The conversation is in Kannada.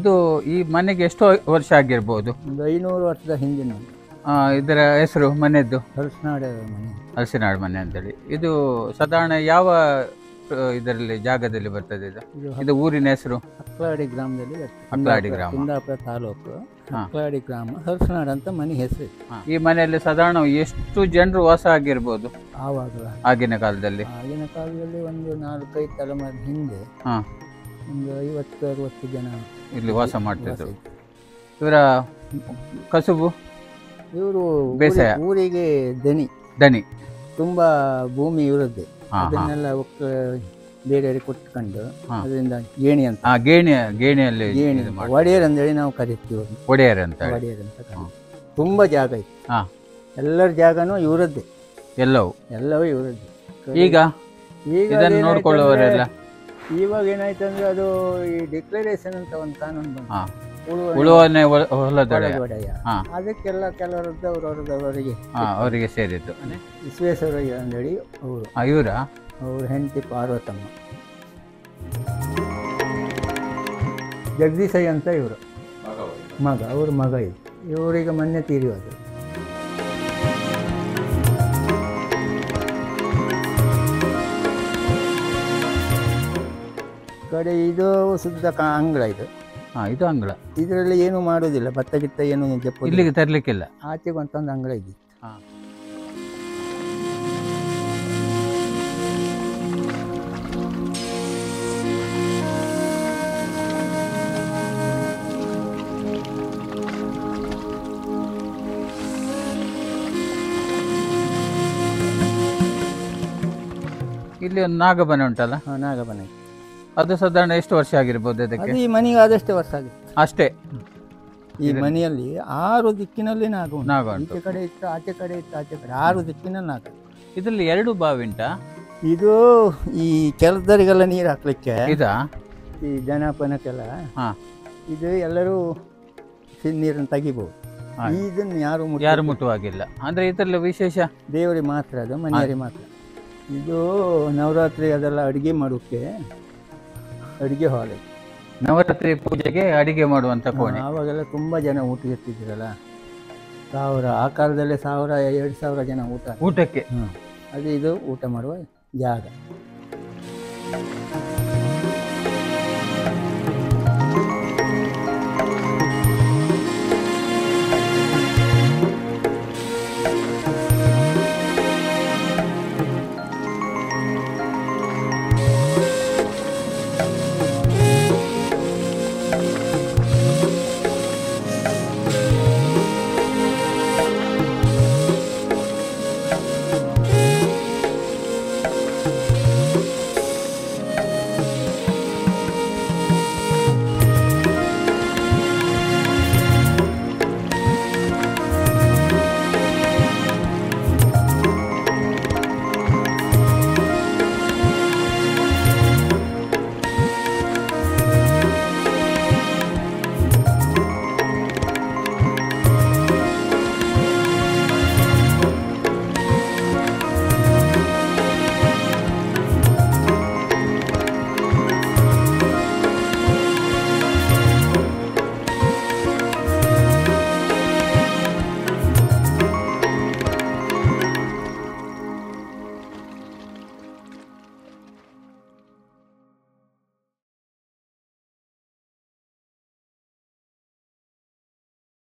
ಇದು ಈ ಮನೆಗೆ ಎಷ್ಟು ವರ್ಷ ಆಗಿರ್ಬೋದು ಒಂದು ಐನೂರು ವರ್ಷದ ಹಿಂದಿನ ಆ, ಇದರ ಹೆಸರು ಮನೆಯದ್ದು ಹಲಸನಾಡ ಮನೆ ಹಲಸಿನಾಡು ಮನೆ ಅಂತೇಳಿ ಇದು ಸಾಧಾರಣ ಯಾವ ಆ, ಇದರಲ್ಲಿ ಜಾಗದಲ್ಲಿ ಬರ್ತದೆ ಇದು ಇದು ಇದು ಊರಿನ ಹೆಸರು ಅಕ್ಲಾಡಿ ಗ್ರಾಮದಲ್ಲಿ ಬರ್ತದೆ. ಅಕ್ಲಾಡಿ ಕುಂದಾಪುರ- ಗ್ರಾಮ. ಕುಂದಾಪುರ ತಾಲೂಕು ಹಾ. ಅಕ್ಲಾಡಿ ಗ್ರಾಮ ಹಲಸನಾಡ್ ಅಂತ ಮನೆ ಹೆಸರು ಹಾ. ಈ ಮನೆಯಲ್ಲಿ ಸಾಧಾರಣ ಎಷ್ಟು ಜನರು ವಾಸ ಆಗಿರ್ಬೋದು ಆವಾಗ ಆಗಿನ ಕಾಲದಲ್ಲಿ ಆಗಿನ ಕಾಲದಲ್ಲಿ ಒಂದು ನಾಲ್ಕೈದು ತಲೆಮಾರಿ ಹಿಂದೆ ಹಾ ಒಂದು ಐವತ್ತು ಅರವತ್ತು ಜನ ಇಲ್ಲಿ ವಾಸ ಮಾಡ್ತಿದ್ರು ವಾಸ ಇದ್ರು. ಇವರ ಕಸುಬು ಇವರು ಬೇಸಾಯ. ಊರಿಗೆ ದನಿ ದನಿ ತುಂಬಾ ಭೂಮಿ ಇರುತ್ತೆ ಹಾ ಹಾ ಅದನ್ನೆಲ್ಲ ಒಕ್ಕ ಬೇರೆಯವರಿಗೆ ಕೊಟ್ಕೊಂಡು ಹಾ. ಅದರಿಂದ ಗೇಣಿ ಅಂತ ಆ ಗೇಣಿ ಗೇಣಿಯಲ್ಲಿ ಗೇಣಿ ಇದು ಮಾಡಿ ಒಡೆಯರ್ ಅಂತೇಳಿ ನಾವು ಕರಿತೀವಿ ಅವ್ರನ್ನ. ಒಡೆಯರ್ ಅಂತ ಹೇಳಿ ಒಡೆಯರ್ ಅಂತ ಕರಿತೀವಿ ತುಂಬಾ ಜಾಗ ಇತ್ತು ಹಾ ಎಲ್ಲರ ಜಾಗನೂ ಇವರದ್ದೇ ಎಲ್ಲವೂ ಎಲ್ಲವೂ ಇವರದ್ದೇ ಈಗ ಈಗ ಇದನ್ನು ಅದೇನಾಯ್ತು ನೋಡ್ಕೊಳ್ಳುವವರೆಲ್ಲ ಅಂದ್ರೆ, ಇವಾಗ ಏನಾಯ್ತು ಅಂದ್ರೆ ಅದು ಈ ಡಿಕ್ಲರೇಷನ್ ಅಂತ ಒಂದು ಕಾನೂನು ಬಂತು ಹಾ ಉಳುವ ಉಳುವನೆ ಹೊಲ- ಹೊಲದೊಡೆಯ ಒಡೆಯ ಹಾ ಅದಕ್ಕೆಲ್ಲ ಕೆಲವರದ್ದು ಅವ್ರವ್ರದವರಿಗೆ ಹಾ ಅವರಿಗೆ ಸೇರಿದ್ದು ವಿಶ್ವೇಶ್ವರಯ್ಯ ಅಂದೇಳಿ ಅವರು ಆ, ಇವರ ಅವ್ರ ಹೆಂಡತಿ ಪಾರ್ವತಮ್ಮ ಜಗದೀಶಯ್ಯ ಅಂತ ಇವರು ಮಗ ಅವ್ರ ಮಗ ಇದು ಇವರಿಗೆ ಮೊನ್ನೆ ತೀರಿಯೋದು ಕಡೆ ಇದು ಶುದ್ಧ ಕ- ಅಂಗಳ ಇದು ಹಾ ಇದು ಅಂಗಳ ಇದರಲ್ಲಿ ಏನು ಮಾಡೋದಿಲ್ಲ ಭತ್ತ ಗಿತ್ತ ಏನು ಜಪ್ಪು ಇಲ್ಲಿಗೆ ತರ್ಲಿಕ್ಕಿಲ್ಲ ಆಚೆಗೆ ಅಂತೊಂದು ಅಂಗಳ ಇದೆ ಹಾ ಇಲ್ಲಿ ಒಂದು ನಾಗಬನೆ ಉಂಟಲ್ಲ ಹಾ, ನಾಗಬನ ಇದೆ. ಅದು ಸಾಧಾರಣ ಎಷ್ಟು ವರ್ಷ ಆಗಿರ್ಬೋದು ಅದಕ್ಕೆ ಅದು ಈ ಮನೆಗೆ ಆದಷ್ಟೇ ವರ್ಷ ಆಗುತ್ತೆ ಅಷ್ಟೇ ಈ ಮನೆಯಲ್ಲಿ ಆರು ದಿಕ್ಕಿನಲ್ಲಿ ನಾಗ ಉಂಟು ನಾಗ ಉಂಟು ಈಚೆ ಕಡೆ ಇತ್ತು ಆಚೆ ಕಡೆ ಇತ್ತು ಆಚೆ ಕಡೆ ಆರು ದಿಕ್ಕಿನಲ್ಲಿ ನಾಗ ಇದರಲ್ಲಿ ಎರಡು ಬಾವಿ ಉಂಟಾ ಇದು ಈ ಕೆಲಸದವರಿಗೆಲ್ಲ ನೀರು ಹಾಕ್ಲಿಕ್ಕೆ ಇದಾ ಈ ಜನಪನಕ್ಕೆಲ್ಲ ಹಾ ಇದು ಎಲ್ಲರೂ ಸಿ- ನೀರನ್ನು ತೆಗಿಬಹುದು ಹಾ. ಇದನ್ನು ಯಾರು ಮುಟ್ಟ ಯಾರು ಮುಟ್ಟುವಾಗಿಲ್ಲ ಅಂದ್ರೆ ಇದರಲ್ಲಿ ವಿಶೇಷ ದೇವರಿಗೆ ಮಾತ್ರ ಅದು ಮನೆಯವರಿಗೆ ಮಾತ್ರ ಇದು ನವರಾತ್ರಿ ಅದೆಲ್ಲ ಅಡುಗೆ ಮಾಡೋಕ್ಕೆ ಅಡುಗೆ ಹಾಲ್ ಇದು. ನವರಾತ್ರಿ ಪೂಜೆಗೆ ಅಡಿಗೆ ಮಾಡುವಂತ ಕೋಣೆ ಆವಾಗೆಲ್ಲ ತುಂಬ ಜನ ಊಟ ಇರ್ತಿದ್ರಲ್ಲ ಸಾವಿರ ಆ ಕಾಲದಲ್ಲೇ ಸಾವಿರ ಎರಡು ಸಾವಿರ ಜನ ಊಟ ಊಟಕ್ಕೆ ಹ್ಮ್. ಅದು ಇದು ಊಟ ಮಾಡುವ ಜಾಗ